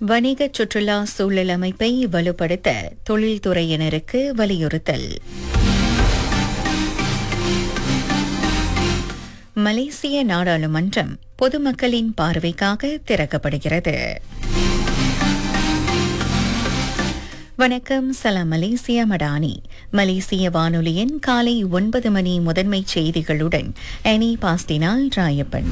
வணிக சுற்றுலா சூழல் அமைப்பை வலுப்படுத்த தொழில்துறையினருக்கு வலியுறுத்தல் மலேசிய நாடாளுமன்றம் பொதுமக்களின் பார்வைக்காக திறக்கப்படுகிறது வணக்கம் சலாம் மலேசியா மடானி மலேசிய வானொலியின் காலை ஒன்பது மணி முதன்மை செய்திகளுடன் எனி பாஸ்டினால் ராயப்பன்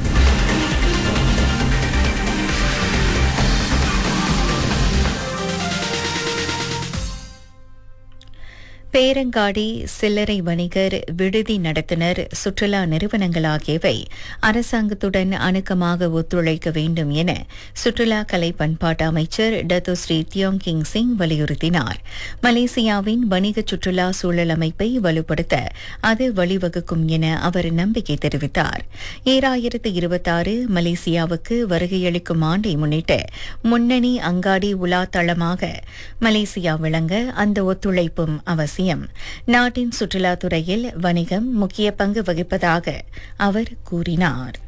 பேரங்காடி சில்லறை வணிகர் விடுதி நடத்துனர் சுற்றுலா நிறுவனங்கள் ஆகியவை அரசாங்கத்துடன் அணுக்கமாக ஒத்துழைக்க வேண்டும் என சுற்றுலா கலை பண்பாட்டு அமைச்சர் டத்து ஸ்ரீ தியோங் கிங் சிங் வலியுறுத்தினார் மலேசியாவின் வணிக சுற்றுலா சூழல் அமைப்பை வலுப்படுத்த அது வழிவகுக்கும் என அவர் நம்பிக்கை தெரிவித்தார் ஈராயிரத்து இருபத்தாறு மலேசியாவுக்கு வருகையளிக்கும் ஆண்டை முன்னிட்டு முன்னணி அங்காடி உலா தளமாக மலேசியா விளங்க அந்த ஒத்துழைப்பும் அவசியம் அவசியம் நாட்டின் சுற்றுலாத்துறையில் வணிகம் முக்கிய பங்கு வகிப்பதாக அவர் கூறினார்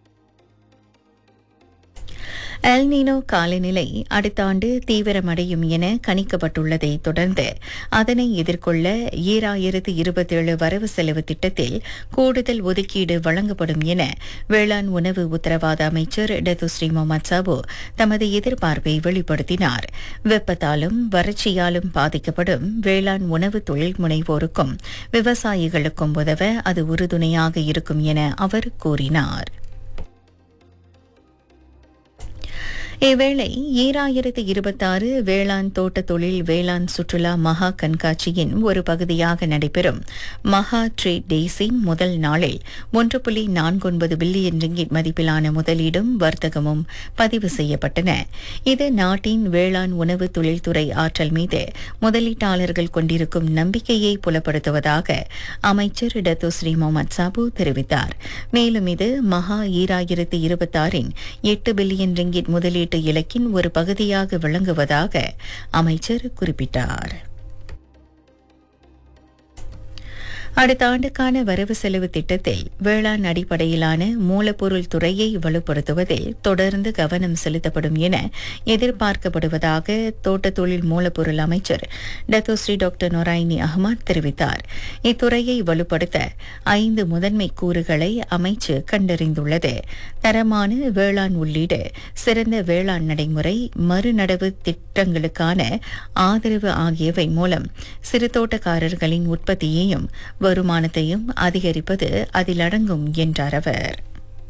எல்னினோ காலநிலை அடுத்த ஆண்டு தீவிரமடையும் என கணிக்கப்பட்டுள்ளதை தொடர்ந்து அதனை எதிர்கொள்ள ஈராயிரத்து இருபத்தேழு வரவு செலவு திட்டத்தில் கூடுதல் ஒதுக்கீடு வழங்கப்படும் என வேளாண் உணவு உத்தரவாத அமைச்சர் டத்து ஸ்ரீ முகமது சாபு தமது எதிர்பார்ப்பை வெளிப்படுத்தினார் வெப்பத்தாலும் வறட்சியாலும் பாதிக்கப்படும் வேளாண் உணவு தொழில் முனைவோருக்கும் விவசாயிகளுக்கும் உதவ அது உறுதுணையாக இருக்கும் என அவர் கூறினார் இவ்வேளை ஈராயிரத்து இருபத்தாறு வேளாண் தோட்ட தொழில் வேளாண் சுற்றுலா மகா கண்காட்சியின் ஒரு பகுதியாக நடைபெறும் மகா ட்ரேட் டேஸின் முதல் நாளில் ஒன்று புள்ளி நான்கொன்பது பில்லியன் ரிங்கிட் மதிப்பிலான முதலீடும் வர்த்தகமும் பதிவு செய்யப்பட்டன இது நாட்டின் வேளாண் உணவு தொழில்துறை ஆற்றல் மீது முதலீட்டாளர்கள் கொண்டிருக்கும் நம்பிக்கையை புலப்படுத்துவதாக அமைச்சர் டத்து ஸ்ரீ முகமது சாபு தெரிவித்தார் மேலும் இது மகா ஈராயிரத்து இருபத்தாறின் எட்டு பில்லியன் ரிங்கிட் முதலீடு முதலீட்டு இலக்கின் ஒரு பகுதியாக விளங்குவதாக அமைச்சர் குறிப்பிட்டார் அடுத்த ஆண்டுக்கான வரவு செலவு திட்டத்தில் வேளாண் அடிப்படையிலான மூலப்பொருள் துறையை வலுப்படுத்துவதில் தொடர்ந்து கவனம் செலுத்தப்படும் என எதிர்பார்க்கப்படுவதாக தோட்ட தொழில் மூலப்பொருள் அமைச்சர் டத்தோஸ்ரீ டாக்டர் நொராயினி அகமது தெரிவித்தார் இத்துறையை வலுப்படுத்த ஐந்து முதன்மை கூறுகளை அமைச்சு கண்டறிந்துள்ளது தரமான வேளாண் உள்ளீடு சிறந்த வேளாண் நடைமுறை மறுநடவு திட்டங்களுக்கான ஆதரவு ஆகியவை மூலம் சிறு தோட்டக்காரர்களின் உற்பத்தியையும் வருமானத்தையும் அதிகரிப்பது அதில் அடங்கும் என்றார் அவர்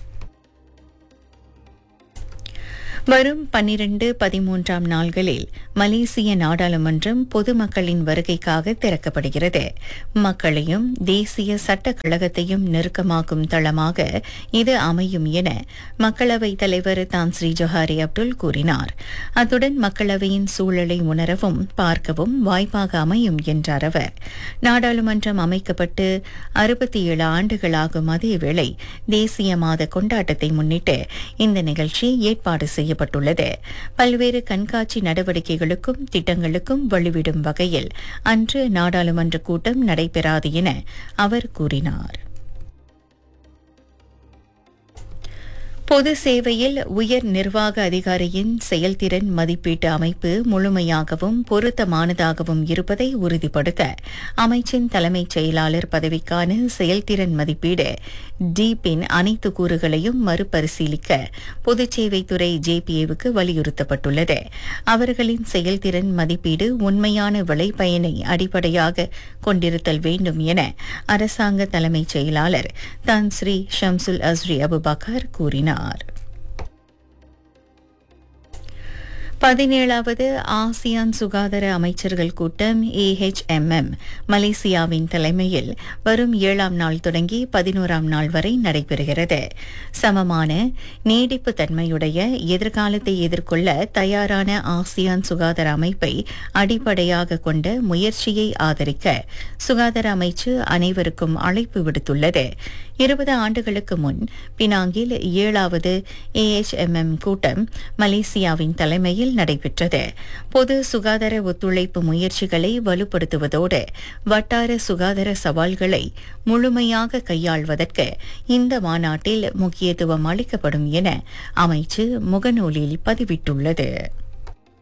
வரும் பன்னிரண்டு பதிமூன்றாம் நாள்களில் மலேசிய நாடாளுமன்றம் பொதுமக்களின் வருகைக்காக திறக்கப்படுகிறது மக்களையும் தேசிய சட்ட கழகத்தையும் நெருக்கமாக்கும் தளமாக இது அமையும் என மக்களவைத் தலைவர் தான் ஸ்ரீ ஜொஹாரி அப்துல் கூறினார் அத்துடன் மக்களவையின் சூழலை உணரவும் பார்க்கவும் வாய்ப்பாக அமையும் என்றார் அவர் நாடாளுமன்றம் அமைக்கப்பட்டு அறுபத்தி ஏழு ஆண்டுகளாகும் அதேவேளை தேசிய மாத கொண்டாட்டத்தை முன்னிட்டு இந்த நிகழ்ச்சி ஏற்பாடு செய்ய செய்யப்பட்டுள்ளது பல்வேறு கண்காட்சி நடவடிக்கைகளுக்கும் திட்டங்களுக்கும் வலுவிடும் வகையில் அன்று நாடாளுமன்ற கூட்டம் நடைபெறாது என அவர் கூறினார் பொது சேவையில் உயர் நிர்வாக அதிகாரியின் செயல்திறன் மதிப்பீட்டு அமைப்பு முழுமையாகவும் பொருத்தமானதாகவும் இருப்பதை உறுதிப்படுத்த அமைச்சின் தலைமைச் செயலாளர் பதவிக்கான செயல்திறன் மதிப்பீடு டீப்பின் அனைத்து கூறுகளையும் மறுபரிசீலிக்க பொதுச்சேவைத்துறை ஜேபிஏவுக்கு வலியுறுத்தப்பட்டுள்ளது அவர்களின் செயல்திறன் மதிப்பீடு உண்மையான விளைபயனை அடிப்படையாக கொண்டிருத்தல் வேண்டும் என அரசாங்க தலைமைச் செயலாளர் தான் ஸ்ரீ ஷம்சுல் அஸ்ரி அபுபக்கர் கூறினார் கூறினார் பதினேழாவது ஆசியான் சுகாதார அமைச்சர்கள் கூட்டம் ஏஹெச்எம்எம் மலேசியாவின் தலைமையில் வரும் ஏழாம் நாள் தொடங்கி பதினோராம் நாள் வரை நடைபெறுகிறது சமமான நீடிப்பு தன்மையுடைய எதிர்காலத்தை எதிர்கொள்ள தயாரான ஆசியான் சுகாதார அமைப்பை அடிப்படையாக கொண்ட முயற்சியை ஆதரிக்க சுகாதார அமைச்சு அனைவருக்கும் அழைப்பு விடுத்துள்ளது இருபது ஆண்டுகளுக்கு முன் பினாங்கில் ஏழாவது ஏஎச்எம்எம் கூட்டம் மலேசியாவின் தலைமையில் நடைபெற்றது பொது சுகாதார ஒத்துழைப்பு முயற்சிகளை வலுப்படுத்துவதோடு வட்டார சுகாதார சவால்களை முழுமையாக கையாள்வதற்கு இந்த மாநாட்டில் முக்கியத்துவம் அளிக்கப்படும் என அமைச்சு முகநூலில் பதிவிட்டுள்ளது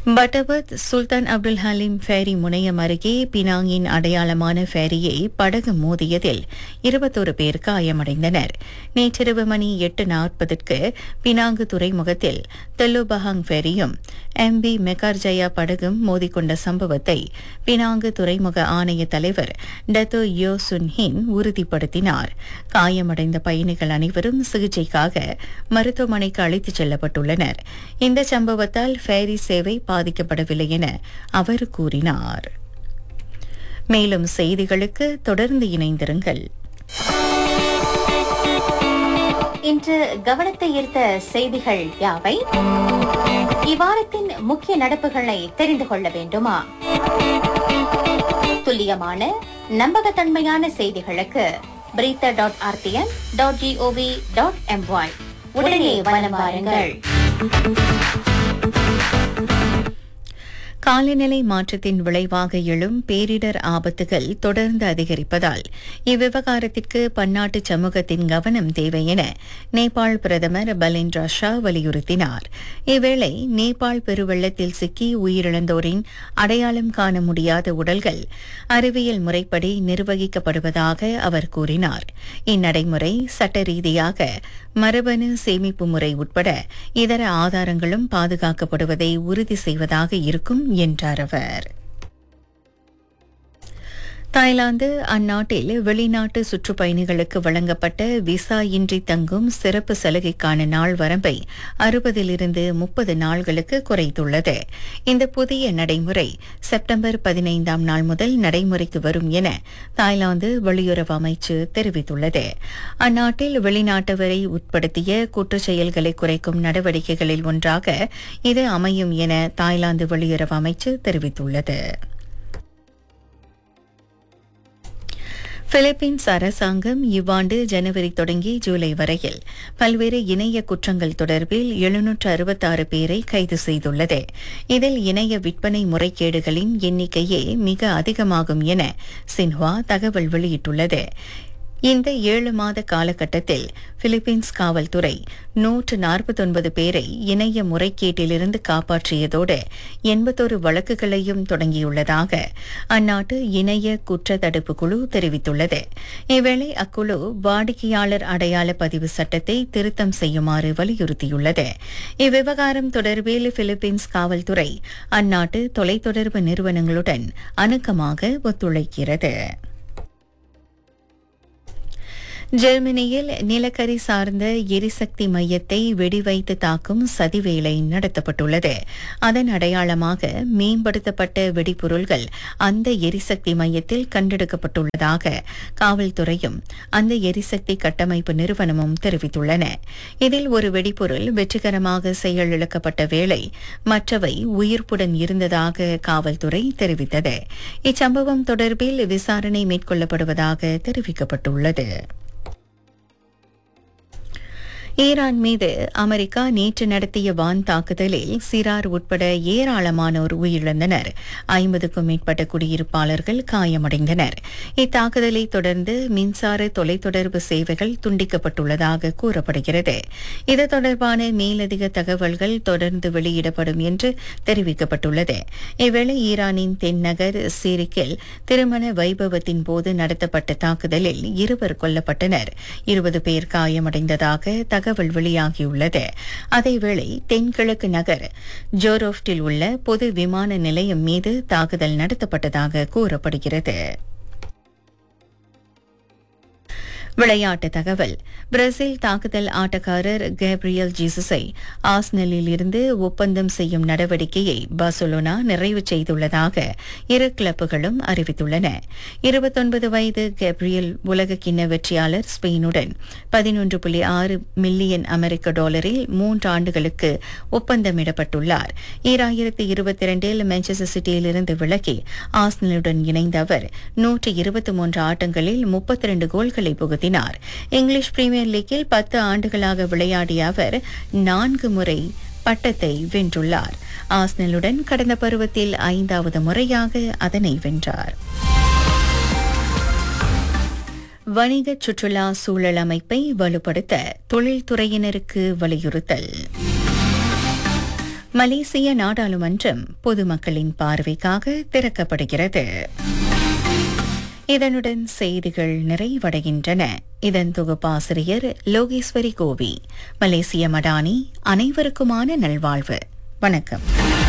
பட்டபத் சுல்தான் அப்துல் ஹலீம் ஃபேரி முனையம் அருகே பினாங்கின் அடையாளமான ஃபேரியை படகு மோதியதில் இருபத்தோரு பேர் காயமடைந்தனர் நேற்றிரவு மணி எட்டு நாற்பதுக்கு பினாங்கு துறைமுகத்தில் தெல்லுபஹாங் ஃபேரியும் எம்பி மெக்கார்ஜயா படகும் மோதிக்கொண்ட சம்பவத்தை பினாங்கு துறைமுக ஆணைய தலைவர் டத்தோ யோ சுன்ஹின் உறுதிப்படுத்தினார் காயமடைந்த பயணிகள் அனைவரும் சிகிச்சைக்காக மருத்துவமனைக்கு அழைத்துச் செல்லப்பட்டுள்ளனர் இந்த சம்பவத்தால் ஃபேரி சேவை பாதிக்கப்படவில்லை என அவர் கூறினார் மேலும் செய்திகளுக்கு தொடர்ந்து இணைந்திருங்கள் இன்று கவனத்தை ஈர்த்த செய்திகள் யாவை இவ்வாரத்தின் முக்கிய நடப்புகளை தெரிந்து கொள்ள வேண்டுமா துல்லியமான நம்பகத்தன்மையான செய்திகளுக்கு berita dot RTM dot GOV dot MY உடனே வலம் வாருங்கள் காலநிலை மாற்றத்தின் விளைவாக எழும் பேரிடர் ஆபத்துகள் தொடர்ந்து அதிகரிப்பதால் இவ்விவகாரத்திற்கு பன்னாட்டு சமூகத்தின் கவனம் தேவை என நேபாள் பிரதமர் பலிந்திரா ஷா வலியுறுத்தினார் இவ்வேளை நேபாள் பெருவெள்ளத்தில் சிக்கி உயிரிழந்தோரின் அடையாளம் காண முடியாத உடல்கள் அறிவியல் முறைப்படி நிர்வகிக்கப்படுவதாக அவர் கூறினார் இந்நடைமுறை சட்ட ரீதியாக மரபணு சேமிப்பு முறை உட்பட இதர ஆதாரங்களும் பாதுகாக்கப்படுவதை உறுதி செய்வதாக இருக்கும் என்றார் அவர் தாய்லாந்து அந்நாட்டில் வெளிநாட்டு சுற்றுப்பயணிகளுக்கு வழங்கப்பட்ட விசா இன்றி தங்கும் சிறப்பு சலுகைக்கான நாள் வரம்பை அறுபதிலிருந்து முப்பது நாள்களுக்கு குறைத்துள்ளது இந்த புதிய நடைமுறை செப்டம்பர் பதினைந்தாம் நாள் முதல் நடைமுறைக்கு வரும் என தாய்லாந்து வெளியுறவு அமைச்சு தெரிவித்துள்ளது அந்நாட்டில் வெளிநாட்டவரை உட்படுத்திய குற்றச் செயல்களை குறைக்கும் நடவடிக்கைகளில் ஒன்றாக இது அமையும் என தாய்லாந்து வெளியுறவு அமைச்சு தெரிவித்துள்ளது பிலிப்பீன்ஸ் அரசாங்கம் இவ்வாண்டு ஜனவரி தொடங்கி ஜூலை வரையில் பல்வேறு இணைய குற்றங்கள் தொடர்பில் எழுநூற்று அறுபத்தாறு பேரை கைது செய்துள்ளது இதில் இணைய விற்பனை முறைகேடுகளின் எண்ணிக்கையே மிக அதிகமாகும் என சின்ஹுவா தகவல் வெளியிட்டுள்ளது இந்த ஏழு மாத காலகட்டத்தில் பிலிப்பீன்ஸ் காவல்துறை நூற்று நாற்பத்தொன்பது பேரை இணைய முறைகேட்டிலிருந்து காப்பாற்றியதோடு எண்பத்தொரு வழக்குகளையும் தொடங்கியுள்ளதாக அந்நாட்டு இணைய குற்ற தடுப்பு குழு தெரிவித்துள்ளது இவ்வேளை அக்குழு வாடிக்கையாளர் அடையாள பதிவு சட்டத்தை திருத்தம் செய்யுமாறு வலியுறுத்தியுள்ளது இவ்விவகாரம் தொடர்பில் பிலிப்பீன்ஸ் காவல்துறை அந்நாட்டு தொலைத்தொடர்பு நிறுவனங்களுடன் அணுக்கமாக ஒத்துழைக்கிறது ஜெர்மனியில் நிலக்கரி சார்ந்த எரிசக்தி மையத்தை வெடிவைத்து தாக்கும் சதிவேலை நடத்தப்பட்டுள்ளது அதன் அடையாளமாக மேம்படுத்தப்பட்ட வெடிபொருள்கள் அந்த எரிசக்தி மையத்தில் கண்டெடுக்கப்பட்டுள்ளதாக காவல்துறையும் அந்த எரிசக்தி கட்டமைப்பு நிறுவனமும் தெரிவித்துள்ளன இதில் ஒரு வெடிபொருள் வெற்றிகரமாக செயலிழக்கப்பட்ட வேளை மற்றவை உயிர்ப்புடன் இருந்ததாக காவல்துறை தெரிவித்தது இச்சம்பவம் தொடர்பில் விசாரணை மேற்கொள்ளப்படுவதாக தெரிவிக்கப்பட்டுள்ளது ஈரான் மீது அமெரிக்கா நேற்று நடத்திய வான் தாக்குதலில் சிறார் உட்பட ஏராளமானோர் உயிரிழந்தனர் ஐம்பதுக்கும் மேற்பட்ட குடியிருப்பாளர்கள் காயமடைந்தனர் இத்தாக்குதலை தொடர்ந்து மின்சார தொலைத்தொடர்பு சேவைகள் துண்டிக்கப்பட்டுள்ளதாக கூறப்படுகிறது இது தொடர்பான மேலதிக தகவல்கள் தொடர்ந்து வெளியிடப்படும் என்று தெரிவிக்கப்பட்டுள்ளது இவ்வேளை ஈரானின் தென்னகர் சீரிக்கில் திருமண வைபவத்தின் போது நடத்தப்பட்ட தாக்குதலில் இருவர் கொல்லப்பட்டனர் இருபது பேர் காயமடைந்ததாக தகவல் வெளியாகியுள்ளது அதேவேளை தென்கிழக்கு நகர் ஜோரோஃப்டில் உள்ள பொது விமான நிலையம் மீது தாக்குதல் நடத்தப்பட்டதாக கூறப்படுகிறது விளையாட்டு தகவல் பிரேசில் தாக்குதல் ஆட்டக்காரர் கேப்ரியல் ஜீசஸை ஆஸ்னலில் இருந்து ஒப்பந்தம் செய்யும் நடவடிக்கையை பார்சலோனா நிறைவு செய்துள்ளதாக இரு கிளப்புகளும் அறிவித்துள்ளன இருபத்தொன்பது வயது கேப்ரியல் உலக கிண்ண வெற்றியாளர் ஸ்பெயினுடன் பதினொன்று புள்ளி ஆறு மில்லியன் அமெரிக்க டாலரில் மூன்று ஆண்டுகளுக்கு ஒப்பந்தமிடப்பட்டுள்ளார் ஈராயிரத்து இருபத்தி இரண்டில் மான்செஸ்டர் சிட்டியிலிருந்து விலகி ஆஸ்னலுடன் இணைந்த அவர் நூற்றி இருபத்தி மூன்று ஆட்டங்களில் முப்பத்தி இரண்டு கோல்களை புகுத்தினார் இங்கிலீஷ் பிரீமியர் லீக்கில் பத்து ஆண்டுகளாக விளையாடிய அவர் நான்கு முறை பட்டத்தை வென்றுள்ளார் ஆஸ்னலுடன் கடந்த பருவத்தில் ஐந்தாவது முறையாக அதனை வென்றார் வணிக சுற்றுலா சூழல் அமைப்பை வலுப்படுத்த தொழில்துறையினருக்கு வலியுறுத்தல் மலேசிய நாடாளுமன்றம் பொதுமக்களின் பார்வைக்காக திறக்கப்படுகிறது இதனுடன் செய்திகள் நிறைவடைகின்றன இதன் தொகுப்பாசிரியர் லோகேஸ்வரி கோவி மலேசிய மடானி அனைவருக்குமான நல்வாழ்வு வணக்கம்